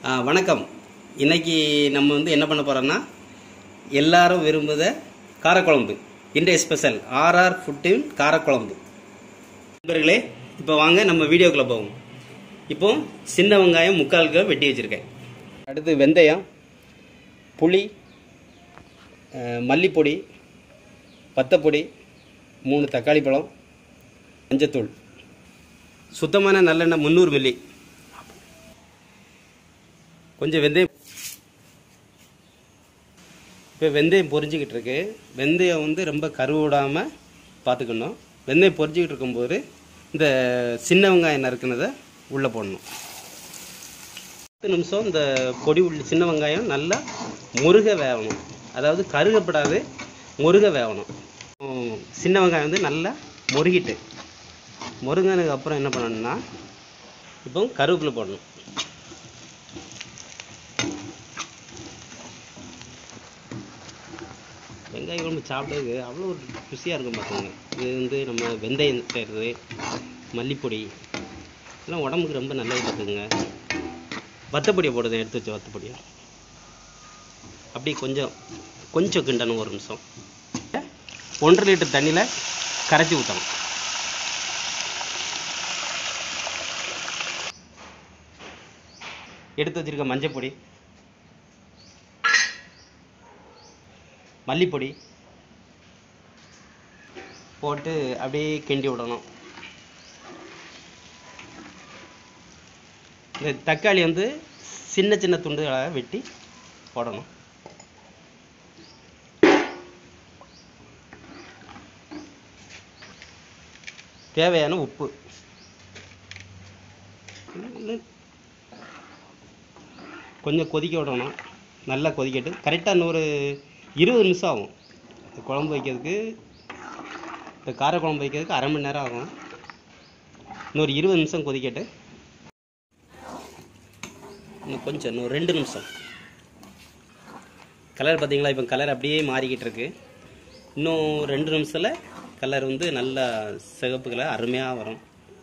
ஆ, வணக்கம் இன்னைக்கு நம்ம வந்து என்ன பண்ண போறோம்னா எல்லாரும் விரும்புத காரக்குழம்பு இன்றைய ஸ்பெஷல் ஆர்ஆர் ஃபுட்டின் காரக்குழம்பு நண்பர்களே இப்போ வாங்க நம்ம வீடியோக்குள்ள போவோம் இப்போ சின்ன வெங்காயம் முக்கால் கிலோ வெட்டி வச்சிருக்கேன் அடுத்து வெந்தயம் புளி அஹ், மல்லிப்பொடி வத்தப்பொடி மூணு தக்காளி பழம் மஞ்சத்தூள் சுத்தமான நல்லெண்ணெய் முந்நூறு மில்லி கொஞ்சம் வெந்தயம் இப்போ வெந்தயம் பொரிஞ்சிக்கிட்டு இருக்கு வெந்தயம் வந்து ரொம்ப கருவிடாமல் பார்த்துக்கணும் வெந்தயம் பொரிஞ்சிக்கிட்டு இருக்கும்போது இந்த சின்ன வெங்காயம் நறுக்குனதை உள்ளே போடணும் பத்து நிமிஷம் இந்த பொடி உள்ள சின்ன வெங்காயம் நல்லா முருக வேகணும் அதாவது கருகப்படாது முருக வேகணும் உம், சின்ன வெங்காயம் வந்து நல்லா முருகிட்டு முருங்கினதுக்கு அப்புறம் என்ன பண்ணணும்னா இப்போ கருவேப்பிலை போடணும் வெங்காய குழம்பு சாப்பிட்டதுக்கு அவ்வளோ ஒரு ருசியாக இருக்கும் பார்த்துங்க இது வந்து நம்ம வெந்தயம் செய்கிறது மல்லிப்பொடி இதெல்லாம் உடம்புக்கு ரொம்ப நல்லது பார்த்துங்க வத்தப்பொடியை போடுது எடுத்து வச்ச வத்தப்பொடியை அப்படி கொஞ்சம் கொஞ்சம் கிண்டணும் ஒரு நிமிஷம் ஒன்றரை லிட்டர் தண்ணியில் கரைச்சி ஊற்றணும் எடுத்து வச்சிருக்க மஞ்சப்பொடி மல்லிப்பொடி போட்டு அப்படியே கிண்டி விடணும் இந்த தக்காளி வந்து சின்ன சின்ன துண்டுகளாக வெட்டி போடணும் தேவையான உப்பு கொஞ்சம் கொதிக்க விடணும் நல்லா கொதிக்கட்டு கரெக்டாக இன்னொரு இருபது நிமிஷம் ஆகும் இந்த குழம்பு வைக்கிறதுக்கு இந்த காரக்குழம்பு வைக்கிறதுக்கு அரை மணி நேரம் ஆகும் இன்னொரு இருபது நிமிஷம் கொதிக்கட்டு இன்னும் கொஞ்சம் இன்னும் ரெண்டு நிமிஷம் கலர் பார்த்தீங்களா இப்போ கலர் அப்படியே மாறிக்கிட்டு இருக்கு இன்னும் ரெண்டு நிமிஷத்தில் கலர் வந்து நல்லா சிகப்பு கலர் அருமையாக வரும்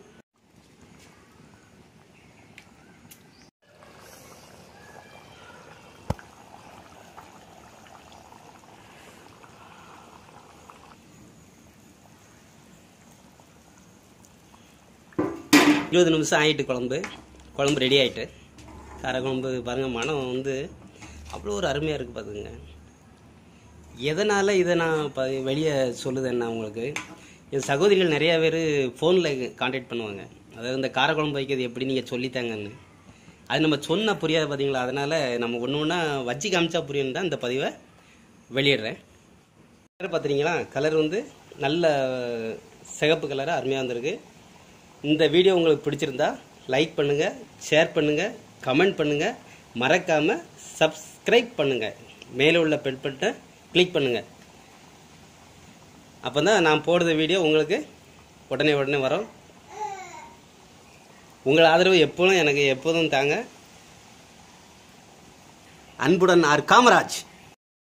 இருபது நிமிஷம் ஆயிட்டு குழம்பு குழம்பு ரெடி ஆயிட்டு கார குழம்பு பாருங்க மனம் வந்து அவ்வளோ ஒரு அருமையாக இருக்குது பார்த்துங்க எதனால் இதை நான் இப்போ வெளியே சொல்லுதேன்னா உங்களுக்கு என் சகோதரிகள் நிறையா பேர் ஃபோனில் காண்டாக்ட் பண்ணுவாங்க அதாவது இந்த காரக்குழம்பு வைக்கிறது எப்படி நீங்கள் சொல்லித்தாங்கன்னு அது நம்ம சொன்ன புரியாது பார்த்தீங்களா அதனால் நம்ம ஒன்று ஒன்றா வச்சு காமிச்சா புரியும் தான் இந்த பதிவை வெளியிடுறேன் கலர் பார்த்துறீங்களா கலர் வந்து நல்ல சிகப்பு கலராக அருமையாக வந்திருக்கு இந்த வீடியோ உங்களுக்கு பிடிச்சிருந்தா லைக் பண்ணுங்கள் ஷேர் பண்ணுங்கள் கமெண்ட் பண்ணுங்கள் மறக்காமல் சப்ஸ்கிரைப் பண்ணுங்கள் மேலே உள்ள பெல் பட்டனை கிளிக் பண்ணுங்கள் அப்போ தான் நான் போடுற வீடியோ உங்களுக்கு உடனே உடனே வரும் உங்கள் ஆதரவு எப்போதும் எனக்கு எப்போதும் தாங்க அன்புடன் ஆர் காமராஜ்